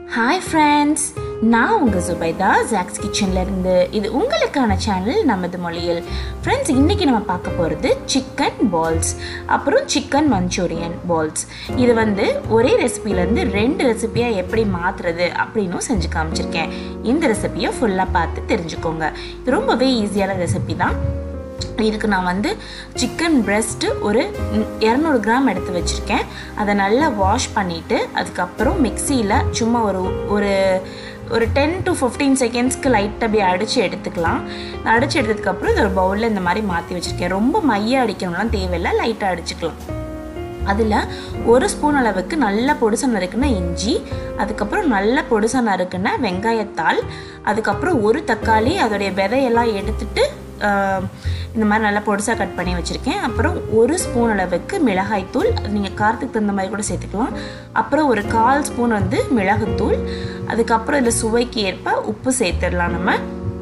hi friends நான் உங்கள் Zubaida Jacks கிச்சன்ல இருந்து இது உங்களுக்கான சேனல் நமது மொழியில் ஃப்ரெண்ட்ஸ் இன்றைக்கி நம்ம பார்க்க போகிறது சிக்கன் பால்ஸ் அப்புறம் சிக்கன் மஞ்சூரியன் பால்ஸ் இது வந்து ஒரே ரெசிபிலேருந்து ரெண்டு ரெசிபியாக எப்படி மாற்றுறது அப்படின்னும் செஞ்சு காமிச்சிருக்கேன் இந்த ரெசிபியை ஃபுல்லாக பார்த்து தெரிஞ்சுக்கோங்க இது ரொம்பவே ஈஸியான ரெசிபி தான் இதுக்கு நான் வந்து சிக்கன் பிரெஸ்ட்டு ஒரு இரநூறு கிராம் எடுத்து வச்சுருக்கேன் அதை நல்லா வாஷ் பண்ணிவிட்டு அதுக்கப்புறம் மிக்சியில் சும்மா ஒரு ஒரு ஒரு டென் டு ஃபிஃப்டீன் செகண்ட்ஸ்க்கு லைட்டாக அப்படியே அடித்து எடுத்துக்கலாம் நான் அடித்து எடுத்ததுக்கப்புறம் இது ஒரு பவுலில் இந்த மாதிரி மாற்றி வச்சுருக்கேன் ரொம்ப மைய அடிக்கணும்லாம் தேவையில்லை லைட்டாக அடிச்சுக்கலாம் அதில் ஒரு ஸ்பூன் அளவுக்கு நல்ல பொடுசை நறுக்குன இஞ்சி அதுக்கப்புறம் நல்ல பொடுசை நறுக்குன வெங்காயத்தாள் அதுக்கப்புறம் ஒரு தக்காளி அதோடைய விதையெல்லாம் எடுத்துட்டு இந்த மாதிரி நல்லா பொடிசாக கட் பண்ணி வச்சுருக்கேன் அப்புறம் ஒரு ஸ்பூன் அளவுக்கு மிளகாய்த்தூள் நீங்கள் காரத்துக்கு தகுந்த மாதிரி கூட சேர்த்துக்கலாம் அப்புறம் ஒரு கால் ஸ்பூன் வந்து மிளகுத்தூள் அதுக்கப்புறம் இதில் சுவைக்கு ஏற்ப உப்பு சேர்த்துடலாம் நம்ம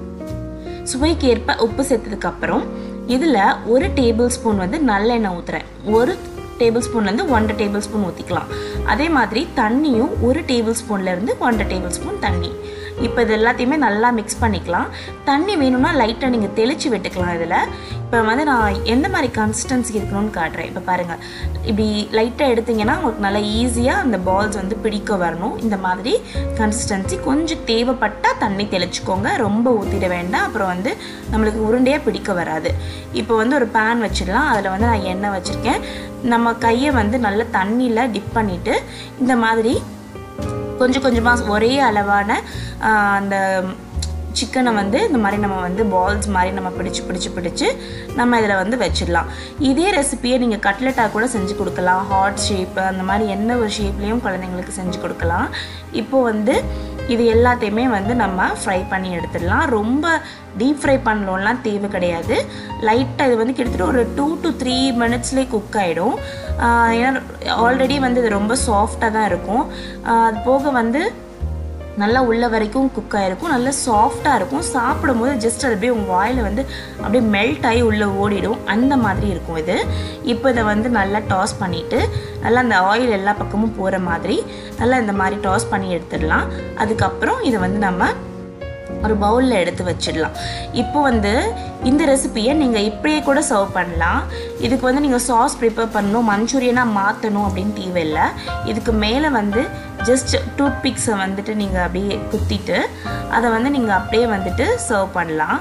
சுவைக்கு ஏற்ப உப்பு சேர்த்ததுக்கப்புறம் இதில் ஒரு டேபிள் ஸ்பூன் வந்து நல்லெண்ணெய் ஊற்றுறேன் ஒரு டேபிள் ஸ்பூன்லேருந்து ஒன்றரை டேபிள் ஸ்பூன் ஊற்றிக்கலாம் அதே மாதிரி தண்ணியும் ஒரு டேபிள் ஸ்பூன்லேருந்து ஒன்றரை டேபிள் ஸ்பூன் தண்ணி இப்போ இது எல்லாத்தையுமே நல்லா மிக்ஸ் பண்ணிக்கலாம் தண்ணி வேணும்னா லைட்டாக நீங்கள் தெளித்து விட்டுக்கலாம் இதில் இப்போ வந்து நான் எந்த மாதிரி கன்சிஸ்டன்சி இருக்கணும்னு காட்டுறேன் இப்போ பாருங்கள் இப்படி லைட்டாக எடுத்திங்கன்னா உங்களுக்கு நல்லா ஈஸியாக அந்த பால்ஸ் வந்து பிடிக்க வரணும் இந்த மாதிரி கன்சிஸ்டன்சி கொஞ்சம் தேவைப்பட்டால் தண்ணி தெளிச்சுக்கோங்க ரொம்ப ஊற்றிட வேண்டாம் அப்புறம் வந்து நம்மளுக்கு உருண்டையாக பிடிக்க வராது இப்போ வந்து ஒரு பேன் வச்சிடலாம் அதில் வந்து நான் எண்ணெய் வச்சுருக்கேன் நம்ம கையை வந்து நல்லா தண்ணியில் டிப் பண்ணிவிட்டு இந்த மாதிரி கொஞ்சம் கொஞ்சமாக ஒரே அளவான அந்த சிக்கனை வந்து இந்த மாதிரி நம்ம வந்து பால்ஸ் மாதிரி நம்ம பிடிச்சி பிடிச்சி பிடிச்சி நம்ம இதில் வந்து வச்சிடலாம் இதே ரெசிபியை நீங்கள் கட்லெட்டாக கூட செஞ்சு கொடுக்கலாம் ஹாட் ஷேப்பு அந்த மாதிரி எந்த ஒரு ஷேப்லேயும் குழந்தைங்களுக்கு செஞ்சு கொடுக்கலாம் இப்போது வந்து இது எல்லாத்தையுமே வந்து நம்ம ஃப்ரை பண்ணி எடுத்துடலாம் ரொம்ப டீப் ஃப்ரை பண்ணணும்லாம் தேவை கிடையாது லைட்டாக இது வந்து கிட்டத்தட்ட ஒரு டூ டு த்ரீ மினிட்ஸ்லேயே குக் ஆகிடும் ஏன்னா ஆல்ரெடி வந்து இது ரொம்ப சாஃப்டாக தான் இருக்கும் அது போக வந்து நல்லா உள்ள வரைக்கும் குக் ஆகிருக்கும் நல்லா சாஃப்டாக இருக்கும் சாப்பிடும்போது ஜஸ்ட் அது அப்படியே உங்கள் வாயில் வந்து அப்படியே மெல்ட் ஆகி உள்ளே ஓடிடும் அந்த மாதிரி இருக்கும் இது இப்போ இதை வந்து நல்லா டாஸ் பண்ணிவிட்டு நல்லா அந்த ஆயில் எல்லா பக்கமும் போகிற மாதிரி நல்லா இந்த மாதிரி டாஸ் பண்ணி எடுத்துடலாம் அதுக்கப்புறம் இதை வந்து நம்ம ஒரு பவுலில் எடுத்து வச்சிடலாம் இப்போ வந்து இந்த ரெசிப்பியை நீங்கள் இப்படியே கூட சர்வ் பண்ணலாம் இதுக்கு வந்து நீங்கள் சாஸ் ப்ரிப்பேர் பண்ணணும் மஞ்சூரியனாக மாற்றணும் அப்படின்னு தேவையில்லை இதுக்கு மேலே வந்து ஜஸ்ட் டூத் பிக்ஸை வந்துட்டு நீங்கள் அப்படியே குத்திட்டு அதை வந்து நீங்கள் அப்படியே வந்துட்டு சர்வ் பண்ணலாம்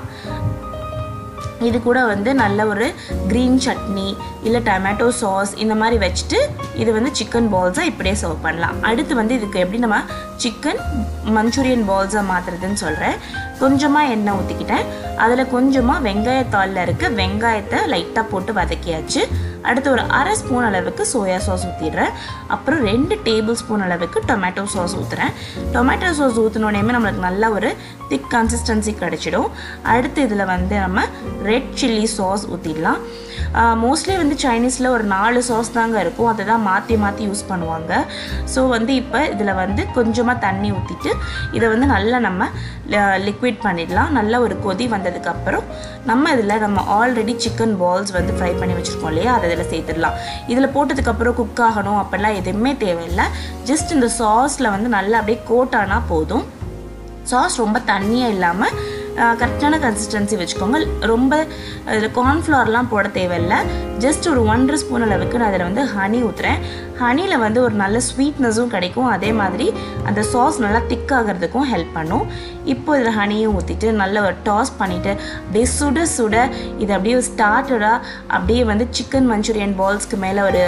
இது கூட வந்து நல்ல ஒரு க்ரீன் சட்னி இல்லை டொமேட்டோ சாஸ் இந்த மாதிரி வச்சுட்டு இது வந்து சிக்கன் பால்ஸாக இப்படியே சர்வ் பண்ணலாம் அடுத்து வந்து இதுக்கு எப்படி நம்ம சிக்கன் மஞ்சூரியன் பால்ஸாக மாற்றுறதுன்னு சொல்கிறேன் கொஞ்சமாக எண்ணெய் ஊற்றிக்கிட்டேன் அதில் கொஞ்சமாக வெங்காயத்தாளில் இருக்க வெங்காயத்தை லைட்டாக போட்டு வதக்கியாச்சு அடுத்து ஒரு அரை ஸ்பூன் அளவுக்கு சோயா சாஸ் ஊற்றிடுறேன் அப்புறம் ரெண்டு டேபிள் ஸ்பூன் அளவுக்கு டொமேட்டோ சாஸ் ஊற்றுறேன் டொமேட்டோ சாஸ் ஊற்றினோடனே நம்மளுக்கு நல்ல ஒரு திக் கன்சிஸ்டன்சி கிடச்சிடும் அடுத்து இதில் வந்து நம்ம ரெட் சில்லி சாஸ் ஊற்றிடலாம் மோஸ்ட்லி வந்து சைனீஸில் ஒரு நாலு சாஸ் தாங்க இருக்கும் அதை தான் மாற்றி மாற்றி யூஸ் பண்ணுவாங்க ஸோ வந்து இப்போ இதில் வந்து கொஞ்சமாக தண்ணி ஊற்றிட்டு இதை வந்து நல்லா நம்ம லிக்விட் பண்ணிடலாம் நல்ல ஒரு கொதி வந்ததுக்கப்புறம் நம்ம இதில் நம்ம ஆல்ரெடி சிக்கன் பால்ஸ் வந்து ஃப்ரை பண்ணி வச்சுருக்கோம் இல்லையா அதை இதில் சேர்த்துடலாம் இதில் போட்டதுக்கப்புறம் குக் ஆகணும் அப்படிலாம் எதுவுமே தேவையில்லை ஜஸ்ட் இந்த சாஸில் வந்து நல்லா அப்படியே கோட் ஆனால் போதும் சாஸ் ரொம்ப தண்ணியாக இல்லாமல் கரெக்டான கன்சிஸ்டன்சி வச்சுக்கோங்க ரொம்ப அதில் கார்ன்ஃப்ளவர்லாம் போட தேவையில்லை ஜஸ்ட் ஒரு ஒன்றரை ஸ்பூன் அளவுக்கு நான் அதில் வந்து ஹனி ஊற்றுறேன் ஹனியில் வந்து ஒரு நல்ல ஸ்வீட்னஸும் கிடைக்கும் அதே மாதிரி அந்த சாஸ் நல்லா திக்காகிறதுக்கும் ஹெல்ப் பண்ணும் இப்போ இதில் ஹனியும் ஊற்றிட்டு நல்ல ஒரு டாஸ் பண்ணிவிட்டு அப்படியே சுட சுட இது அப்படியே ஸ்டார்டடாக அப்படியே வந்து சிக்கன் மஞ்சூரியன் பால்ஸ்க்கு மேலே ஒரு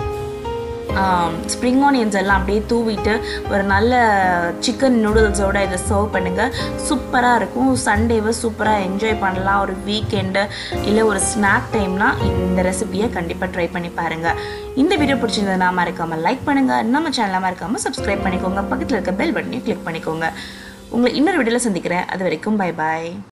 ஸ்ப்ரிங் ஆனியன்ஸ் எல்லாம் அப்படியே தூவிட்டு ஒரு நல்ல சிக்கன் நூடுல்ஸோட இதை சர்வ் பண்ணுங்கள் சூப்பராக இருக்கும் சண்டேவை சூப்பராக என்ஜாய் பண்ணலாம் ஒரு வீக்கெண்டு இல்லை ஒரு ஸ்நாக் டைம்னால் இந்த ரெசிபியை கண்டிப்பாக ட்ரை பண்ணி பாருங்கள் இந்த வீடியோ பிடிச்சிருந்ததுனா மறக்காமல் லைக் பண்ணுங்கள் நம்ம சேனலை மறக்காமல் சப்ஸ்கிரைப் பண்ணிக்கோங்க பக்கத்தில் இருக்க பெல் பட்டனையும் கிளிக் பண்ணிக்கோங்க உங்களை இன்னொரு வீடியோவில் சந்திக்கிறேன் அது வரைக்கும் பை பாய்